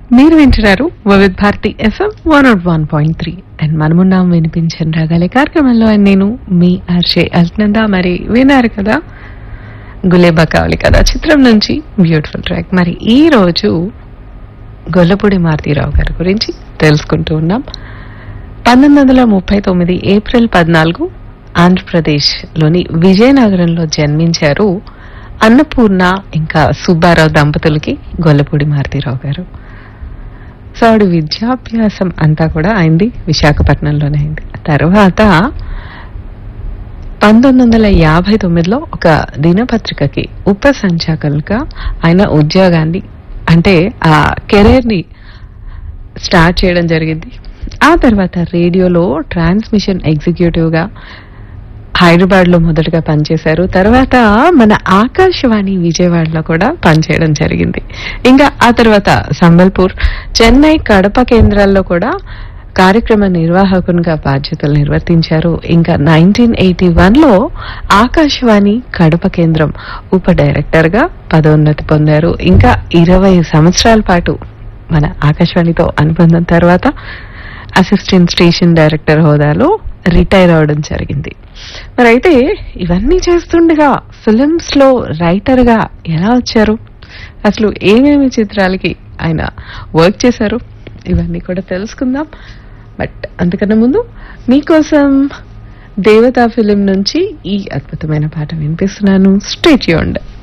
మీరు వింటున్నారు Vividh Bharati FM one naught one point three and మనమున్నాం వినిపించిన రాగాలి కార్యక్రమంలో and నేను మీ ఆర్షే అల్నంద మరి విన్నారు కదా గులేబా కావాలి కదా చిత్రం నుంచి బ్యూటిఫుల్ ట్రాక్ మరి ఈ రోజు గొల్లపూడి మారుతీరావు గారి గురించి తెలుసుకుంటూ ఉన్నాం పంతొమ్మిది వందల ముప్పై తొమ్మిది ఏప్రిల్ పద్నాలుగు ఆంధ్రప్రదేశ్లోని విజయనగరంలో జన్మించారు అన్నపూర్ణ ఇంకా సుబ్బారావు దంపతులకి గొల్లపూడి మారుతీరావు గారు సో ఆవిడ విద్యాభ్యాసం అంతా కూడా అయింది విశాఖపట్నంలోనే అయింది తర్వాత పంతొమ్మిది వందల యాభై తొమ్మిదిలో ఒక దినపత్రికకి ఉప సంచాలకులుగా ఆయన ఉద్యోగాన్ని అంటే ఆ కెరీర్ ని స్టార్ట్ చేయడం జరిగింది ఆ తర్వాత రేడియోలో ట్రాన్స్మిషన్ ఎగ్జిక్యూటివ్ గా హైదరాబాద్ లో మొదటగా పనిచేశారు తర్వాత మన ఆకాశవాణి విజయవాడలో కూడా పనిచేయడం జరిగింది ఇంకా ఆ తర్వాత సంబల్పూర్ చెన్నై కడప కేంద్రాల్లో కూడా కార్యక్రమ నిర్వాహకునిగా బాధ్యతలు నిర్వర్తించారు ఇంకా నైన్టీన్ ఎయిటీ వన్ లో ఆకాశవాణి కడప కేంద్రం ఉప డైరెక్టర్ గా పదోన్నతి పొందారు ఇంకా ఇరవై సంవత్సరాల పాటు మన ఆకాశవాణితో అనుబంధం తర్వాత అసిస్టెంట్ స్టేషన్ డైరెక్టర్ హోదాలో రిటైర్ అవడం జరిగింది మరి అయితే ఇవన్నీ చేస్తుండగా ఫిలిమ్స్ లో రైటర్ గా ఎలా వచ్చారు అసలు ఏమేమి చిత్రాలకి ఆయన వర్క్ చేశారు ఇవన్నీ కూడా తెలుసుకుందాం బట్ అంతకన్నా ముందు మీకోసం దేవతా ఫిలిం నుంచి ఈ అద్భుతమైన పాట వినిపిస్తున్నాను స్టేట్ యూండ్